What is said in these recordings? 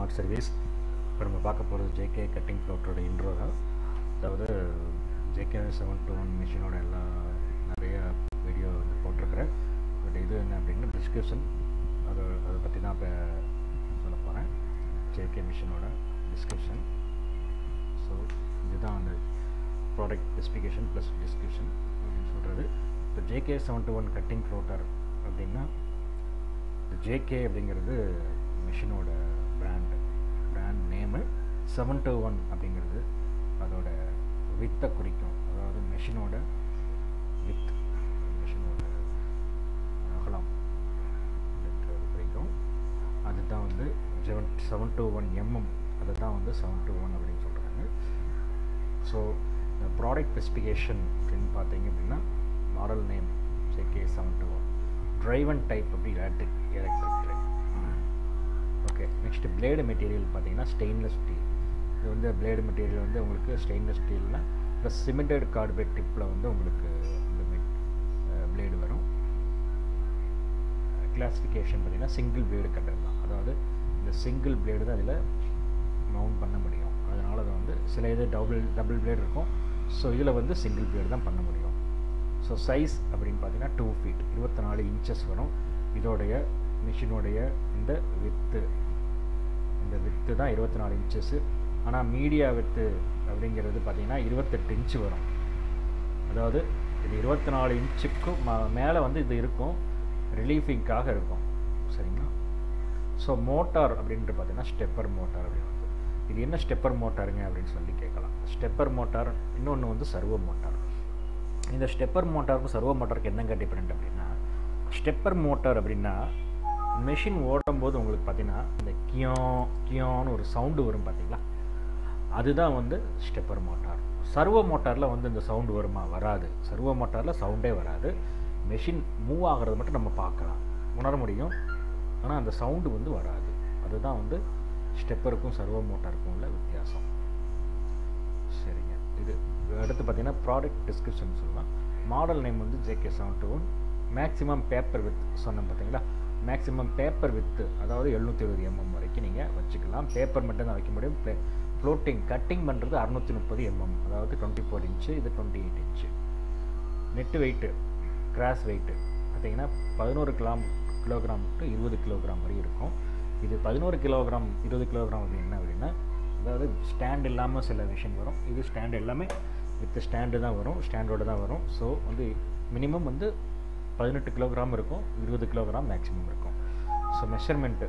smart service இப்போ நம்ம பார்க்க போகிறது ஜேகே கட்டிங் ஃப்ளோட்டோட இன்ட்ரோ தான் அதாவது ஜேகே செவன் டூ ஒன் மிஷினோட எல்லா நிறைய வீடியோ வந்து போட்டிருக்கிறேன் பட் இது என்ன அப்படின்னா டிஸ்கிரிப்ஷன் அதை அதை பற்றி தான் இப்போ சொல்ல போகிறேன் ஜேகே மிஷினோட டிஸ்கிரிப்ஷன் ஸோ இதுதான் அந்த ப்ராடக்ட் ஸ்பெசிஃபிகேஷன் ப்ளஸ் டிஸ்கிரிப்ஷன் அப்படின்னு சொல்கிறது இப்போ JK seven two one cutting floater அப்படின்னா இந்த ஜேகே அப்படிங்கிறது மிஷினோட brand brand name seven two one அப்படிங்கிறது அதோட வித்தை குறிக்கும் அதாவது மிஷினோட வித் மிஷினோட அகலம் அப்படின்றது குறிக்கும் அதுதான் வந்து seven seven two one mm அதை தான் வந்து செவன் டூ ஒன் அப்படின்னு சொல்கிறாங்க ஸோ ப்ராடக்ட் ஸ்பெசிஃபிகேஷன் அப்படின்னு பார்த்தீங்க அப்படின்னா model name JK seven two one driven type அப்படி electric electric drive okay next blade material பார்த்தீங்கன்னா ஸ்டெயின்லெஸ் ஸ்டீல் இது வந்து பிளேடு மெட்டீரியல் வந்து உங்களுக்கு ஸ்டெயின்லெஸ் ஸ்டீல்னால் ப்ளஸ் சிமெண்டட் கார்பேட் டிப்பில் வந்து உங்களுக்கு இந்த பிளேடு வரும் கிளாஸிஃபிகேஷன் பார்த்தீங்கன்னா சிங்கிள் பிளேடு கட்டர் தான் அதாவது இந்த சிங்கிள் பிளேடு தான் இதில் மவுண்ட் பண்ண முடியும் அதனால் அது வந்து சில இது டபுள் டபுள் பிளேடு இருக்கும் ஸோ இதில் வந்து சிங்கிள் பிளேடு தான் பண்ண முடியும் ஸோ சைஸ் அப்படின்னு பார்த்தீங்கன்னா டூ ஃபீட் இருபத்தி நாலு இன்ச்சஸ் வரும் இதோடைய மிஷினுடைய இந்த வித்து இந்த வித்து தான் இருபத்தி நாலு இன்ச்சஸ்ஸு ஆனால் மீடியா வித்து அப்படிங்கிறது பார்த்திங்கன்னா இருபத்தெட்டு இன்ச்சு வரும் அதாவது இது இருபத்தி நாலு இன்ச்சுக்கும் ம மேலே வந்து இது இருக்கும் ரிலீஃபிங்காக இருக்கும் சரிங்களா ஸோ மோட்டார் அப்படின்ட்டு பார்த்தீங்கன்னா ஸ்டெப்பர் மோட்டார் அப்படின்னு வந்து இது என்ன ஸ்டெப்பர் மோட்டாருங்க அப்படின்னு சொல்லி கேட்கலாம் ஸ்டெப்பர் மோட்டார் இன்னொன்று வந்து சர்வோ மோட்டார் இந்த ஸ்டெப்பர் மோட்டாருக்கும் சர்வோ மோட்டாருக்கு என்னங்க டிஃப்ரெண்ட் அப்படின்னா ஸ்டெப்பர் மோட்டார் அப்படின்னா மெஷின் ஓடும் போது உங்களுக்கு பார்த்தீங்கன்னா இந்த கியோ கியோன்னு ஒரு சவுண்டு வரும் பார்த்தீங்களா அதுதான் வந்து ஸ்டெப்பர் மோட்டார் சர்வோ மோட்டாரில் வந்து இந்த சவுண்டு வருமா வராது சர்வோ மோட்டாரில் சவுண்டே வராது மெஷின் மூவ் ஆகிறது மட்டும் நம்ம பார்க்கலாம் உணர முடியும் ஆனால் அந்த சவுண்டு வந்து வராது அதுதான் வந்து ஸ்டெப்பருக்கும் சர்வோ மோட்டாருக்கும் உள்ள வித்தியாசம் சரிங்க இது அடுத்து பார்த்தீங்கன்னா ப்ராடக்ட் டிஸ்கிரிப்ஷன் சொல்லலாம் மாடல் நேம் வந்து JK seven two one maximum paper width சொன்னேன் பார்த்தீங்களா மேக்ஸிமம் பேப்பர் வித்து அதாவது எழுநூற்றி இருபது எம்எம் வரைக்கும் நீங்கள் வச்சுக்கலாம் பேப்பர் மட்டும் தான் வைக்க முடியும் ப்ளே ஃப்ளோட்டிங் கட்டிங் பண்ணுறது அறுநூற்றி முப்பது எம்எம் அதாவது டுவெண்ட்டி ஃபோர் இன்ச்சு இது twenty eight inch net weight gross weight பார்த்தீங்கன்னா பதினோரு கிலோம் கிலோகிராம் டு இருபது கிலோகிராம் வரை இருக்கும் இது பதினோரு கிலோகிராம் இருபது கிலோகிராம் அது என்ன அப்படின்னா அதாவது ஸ்டாண்ட் இல்லாமல் சில விஷயம் வரும் இது ஸ்டாண்டு எல்லாமே வித் ஸ்டாண்டு தான் வரும் ஸ்டாண்டோடு தான் வரும் ஸோ வந்து மினிமம் வந்து பதினெட்டு கிலோகிராம் இருக்கும் இருபது கிலோகிராம் மேக்ஸிமம் இருக்கும் so measurement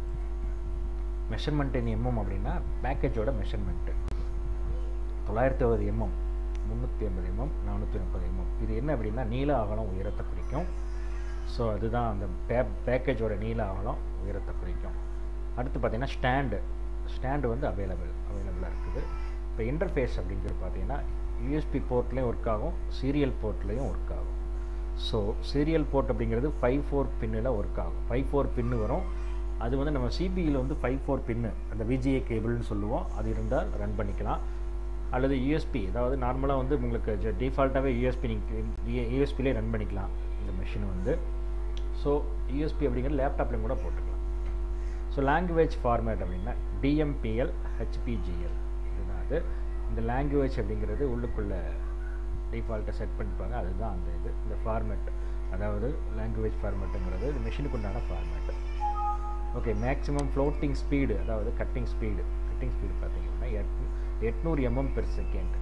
measurement in mm அப்படின்னா பேக்கேஜோட மெஷர்மெண்ட்டு தொள்ளாயிரத்தி அறுபது எம்எம் முந்நூற்றி ஐம்பது எம்எம் நானூற்றி முப்பது எம்எம் இது என்ன அப்படின்னா நீள அகலம் உயரத்தை குறிக்கும் ஸோ அதுதான் அந்த பே பேக்கேஜோட நீள அகலம் உயரத்தை குறிக்கும் அடுத்து பார்த்திங்கன்னா ஸ்டாண்டு ஸ்டாண்டு வந்து அவைலபிள் அவைலபிளாக இருக்குது இப்போ இன்டர்ஃபேஸ் அப்படிங்கிறது பார்த்தீங்கன்னா யூஎஸ்பி போர்ட்லேயும் ஒர்க் ஆகும் சீரியல் போர்ட்லேயும் ஒர்க் ஆகும் ஸோ சீரியல் போர்ட் அப்படிங்கிறது ஃபைவ் ஃபோர் பின்னில் ஒர்க் ஆகும் ஃபைவ் ஃபோர் பின்னு வரும் அது வந்து நம்ம சிபியில் வந்து ஃபைவ் ஃபோர் பின்னு அந்த விஜிஏ கேபிள்னு சொல்லுவோம் அது இருந்தால் ரன் பண்ணிக்கலாம் அல்லது யூஎஸ்பி அதாவது நார்மலாக வந்து உங்களுக்கு டிஃபால்ட்டாகவே யூஎஸ்பி நீங்கள் யூஎஸ்பிலே ரன் பண்ணிக்கலாம் இந்த மிஷின் வந்து ஸோ யூஎஸ்பி அப்படிங்கிறது லேப்டாப்லேயும் கூட போட்டுக்கலாம் ஸோ லாங்குவேஜ் ஃபார்மேட் அப்படின்னா டிஎம்பிஎல் ஹெச்பிஜிஎல் இதுதான் அது இந்த லாங்குவேஜ் அப்படிங்கிறது உள்ளுக்குள்ளே டிஃபால்ட்டை செட் பண்ணிப்பாங்க அதுதான் அந்த இது இந்த ஃபார்மேட் அதாவது லாங்குவேஜ் ஃபார்மேட்டுங்கிறது இது மிஷினுக்கு உண்டான format okay maximum floating speed அதாவது கட்டிங் ஸ்பீடு கட்டிங் ஸ்பீடு பார்த்தீங்கன்னா எட் எட்நூறு எம்எம் பெர் செகண்ட்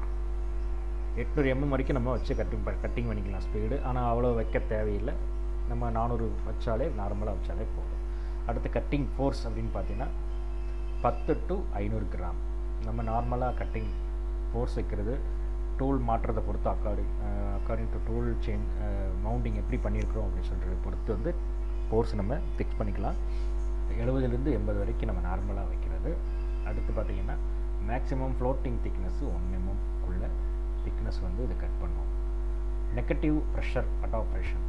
எட்நூறு எம்எம் வரைக்கும் நம்ம வச்சு கட்டிங் கட்டிங் பண்ணிக்கலாம் ஸ்பீடு ஆனால் அவ்வளோ வைக்க தேவையில்லை நம்ம நானூறு வச்சாலே நார்மலாக வச்சாலே போதும் அடுத்து கட்டிங் ஃபோர்ஸ் அப்படின்னு பார்த்தீங்கன்னா பத்து டு ஐநூறு கிராம் நம்ம நார்மலாக கட்டிங் ஃபோர்ஸ் வைக்கிறது டூல் மாற்றுறதை பொறுத்து according according to tool chain mounting எப்படி பண்ணியிருக்கிறோம் அப்படின்னு சொல்கிறத பொறுத்து வந்து ஃபோர்ஸ் நம்ம ஃபிக்ஸ் பண்ணிக்கலாம் எழுபதுலேருந்து எண்பது வரைக்கும் நம்ம நார்மலாக வைக்கிறது அடுத்து பார்த்திங்கன்னா மேக்ஸிமம் ஃப்ளோட்டிங் திக்னஸ்ஸு ஒன் எம்எம்குள்ள திக்னஸ் வந்து இது கட் பண்ணும் நெகட்டிவ் ப்ரெஷர் அடாப்ரேஷன்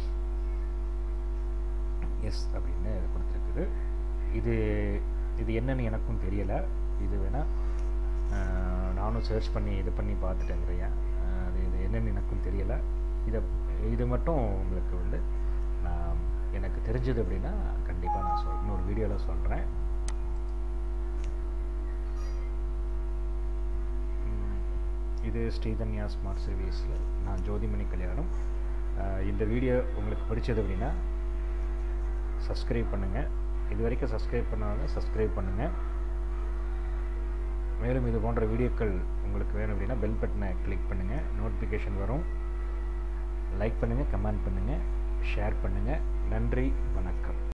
எஸ் அப்படின்னு இது கொடுத்துருக்குது இது இது என்னன்னு எனக்கும் தெரியலை இது வேணால் நானும் சர்ச் பண்ணி இது பண்ணி பார்த்துட்டேங்கிறையா அது இது என்னென்னு எனக்கும் தெரியலை இதை இது மட்டும் உங்களுக்கு வந்து நான் எனக்கு தெரிஞ்சது அப்படின்னா கண்டிப்பாக நான் சொல் இன்னொரு வீடியோவில் சொல்கிறேன் இது ஸ்ரீதன்யா ஸ்மார்ட் சர்வீஸில் நான் ஜோதிமணி கல்யாணம் அஹ், இந்த வீடியோ உங்களுக்கு பிடிச்சது அப்படின்னா சப்ஸ்கிரைப் பண்ணுங்கள் இது வரைக்கும் சப்ஸ்கிரைப் பண்ணாங்க சப்ஸ்கிரைப் பண்ணுங்கள் மேலும் இது போன்ற வீடியோக்கள் உங்களுக்கு வேணும் அப்படின்னா பெல் பட்டனை கிளிக் பண்ணுங்கள் நோட்டிஃபிகேஷன் வரும் லைக் பண்ணுங்கள் கமெண்ட் பண்ணுங்கள் ஷேர் பண்ணுங்கள் நன்றி வணக்கம்